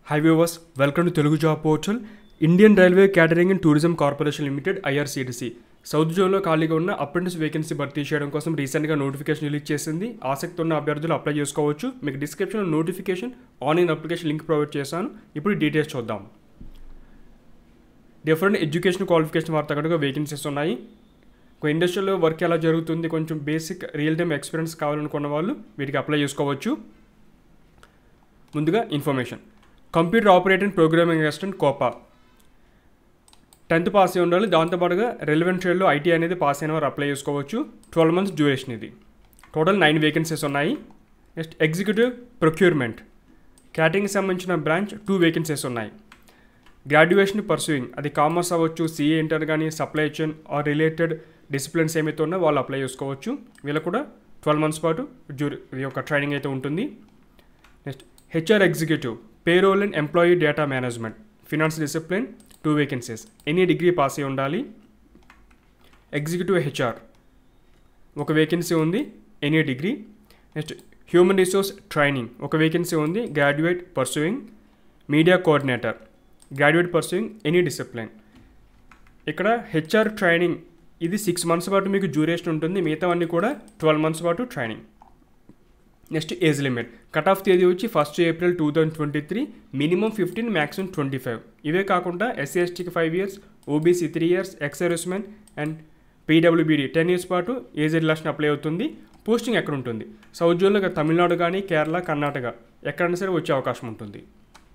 high viewers welcome to Telugu job portal Indian railway catering and tourism corporation limited IRCTC south జోన్లో ఖాళీగా ఉన్న apprentice vacancy భర్తీ చేయడం కోసం రీసెంట్గా నోటిఫికేషన్ రిలీజ్ చేసింది ఆసక్తి ఉన్న అభ్యర్థులు అప్లై చేసుకోవచ్చు మీకు డిస్క్రిప్షన్లో notification online application link provide చేశాను ఇప్పుడు డీటెయిల్స్ చూద్దాం డిఫరెంట్ ఎడ్యుకేషన్ క్వాలిఫికేషన్ వారు తగ్గట్టుగా వేకెన్సీస్ ఉన్నాయి ఒక ఇండస్ట్రీలో వర్క్ ఎలా జరుగుతుంది కొంచెం బేసిక్ రియల్ టైమ్ ఎక్స్పీరియన్స్ కావాలనుకున్న వాళ్ళు వీటికి అప్లై చేసుకోవచ్చు ముందుగా information computer operating programming assistant COPA tenth pass అయి ఉండాలి దాంతోపాటుగా రెలవెంట్ ట్రేడ్లో ఐటీ అనేది పాస్ అయిన వారు అప్లై చేసుకోవచ్చు ట్వెల్వ్ మంత్స్ డ్యూరేషన్ ఇది టోటల్ నైన్ వేకెన్సీస్ ఉన్నాయి నెక్స్ట్ ఎగ్జిక్యూటివ్ ప్రొక్యూర్మెంట్ క్యాటరింగ్కి సంబంధించిన బ్రాంచ్ టూ వేకెన్సీస్ ఉన్నాయి గ్రాడ్యుయేషన్ పర్సూయింగ్ అది కామర్స్ అవ్వచ్చు సిఏ ఇంటర్ కానీ supply chain or related disciplines ఏమైతే ఉన్నాయో వాళ్ళు అప్లై చేసుకోవచ్చు వీళ్ళకు కూడా ట్వెల్వ్ మంత్స్ పాటు జ్యూరి ఇది ఒక ట్రైనింగ్ అయితే ఉంటుంది next HR executive payroll and employee data management finance discipline two vacancies any degree pass అయి ఉండాలి ఎగ్జిక్యూటివ్ హెచ్ఆర్ ఒక వేకెన్సీ ఉంది any degree next human resource training ఒక వేకెన్సీ ఉంది graduate pursuing media coordinator graduate pursuing any discipline ఇక్కడ HR training ఇది six months పాటు మీకు డ్యూరేషన్ ఉంటుంది మిగతావన్నీ కూడా ట్వెల్వ్ మంత్స్ పాటు training next age limit cut off తేదీ వచ్చి first April two thousand twenty three minimum fifteen maximum twenty five ఇవే కాకుండా ఎస్సీ ఎస్టీకి five years OBC three years ex servicemen and పీడబ్ల్యూబీడీ టెన్ ఇయర్స్ పాటు ఏజ్ రిలాషన్ అప్లై అవుతుంది posting ఎక్కడ ఉంటుంది సౌత్ జోన్లో తమిళనాడు కానీ కేరళ కర్ణాటక ఎక్కడైనా సరే వచ్చే అవకాశం ఉంటుంది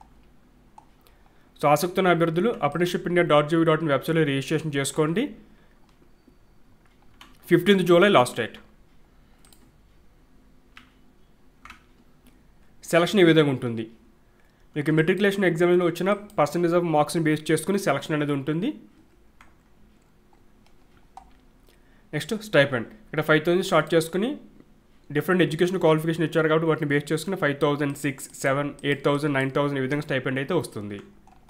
సో ఆసక్తి ఉన్న అభ్యర్థులు apprenticeship India dot gov dot in వెబ్సైట్లో రిజిస్ట్రేషన్ చేసుకోండి fifteenth July last date selection ఈ విధంగా ఉంటుంది మీకు మెట్రికులేషన్ ఎగ్జామ్లో వచ్చిన పర్సంటేజ్ ఆఫ్ మార్క్స్ని బేస్ చేసుకుని సెలక్షన్ అనేది ఉంటుంది నెక్స్ట్ స్టైపెండ్ ఇక్కడ ఫైవ్ థౌసండ్ స్టార్ట్ చేసుకుని డిఫరెంట్ ఎడ్యుకేషన్ క్వాలిఫికేషన్ ఇచ్చారు కాబట్టి వాటిని బేస్ చేసుకుని five thousand six seven eight thousand nine thousand ఈ విధంగా స్టైపెండ్ అయితే వస్తుంది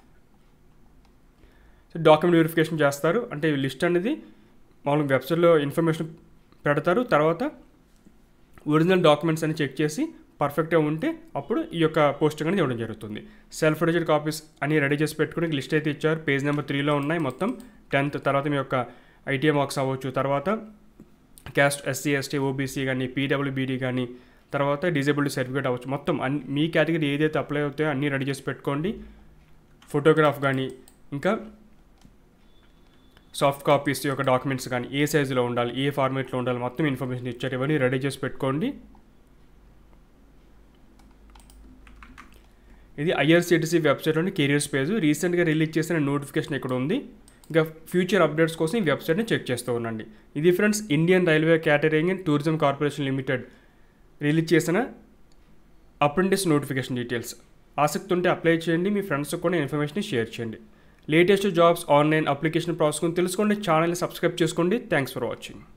సో డాక్యుమెంట్ వెరిఫికేషన్ చేస్తారు అంటే లిస్ట్ అనేది మామూలుగా వెబ్సైట్లో ఇన్ఫర్మేషన్ పెడతారు తర్వాత ఒరిజినల్ డాక్యుమెంట్స్ అని చెక్ చేసి పర్ఫెక్ట్గా ఉంటే అప్పుడు ఈ యొక్క పోస్టింగ్ అనేది ఇవ్వడం జరుగుతుంది సెల్ఫ్ రిజిడ్ కాపీస్ అన్ని రెడీ చేసి పెట్టుకుని లిస్ట్ అయితే ఇచ్చారు పేజ్ నెంబర్ త్రీలో ఉన్నాయి మొత్తం టెన్త్ తర్వాత మీ యొక్క ఐటీఐ మార్క్స్ అవ్వచ్చు తర్వాత క్యాస్ట్ ఎస్సీ ఎస్టీ ఓబీసీ కానీ పీడబ్ల్యూబీడీ కానీ తర్వాత డిజేబిలిటీ సర్టిఫికేట్ అవ్వచ్చు మొత్తం అన్ని మీ కేటగిరీ ఏదైతే అప్లై అవుతాయో అన్నీ రెడీ చేసి పెట్టుకోండి ఫోటోగ్రాఫ్ కానీ ఇంకా సాఫ్ట్ కాపీస్ యొక్క డాక్యుమెంట్స్ కానీ ఏ సైజులో ఉండాలి ఏ ఫార్మేట్లో ఉండాలి మొత్తం ఇన్ఫర్మేషన్ ఇచ్చారు ఇవన్నీ రెడీ చేసి పెట్టుకోండి ఇది ఐఆర్సిటీసీ వెబ్సైట్లోని కెరియర్స్ పేజ్ రీసెంట్గా రిలీజ్ చేసిన నోటిఫికేషన్ ఇక్కడ ఉంది ఇంకా ఫ్యూచర్ అప్డేట్స్ కోసం ఈ వెబ్సైట్ని చెక్ చేస్తూ ఉండండి ఇది friends Indian railway catering and tourism corporation limited release చేసిన అప్రెంటిస్ నోటిఫికేషన్ డీటెయిల్స్ ఆసక్తి ఉంటే అప్లై చేయండి మీ ఫ్రెండ్స్కి కూడా ఇన్ఫర్మేషన్ షేర్ చేయండి latest jobs online application process గురించి తెలుసుకోండి ఛానల్ని సబ్స్క్రైబ్ చేసుకోండి థ్యాంక్స్ ఫర్ వాచింగ్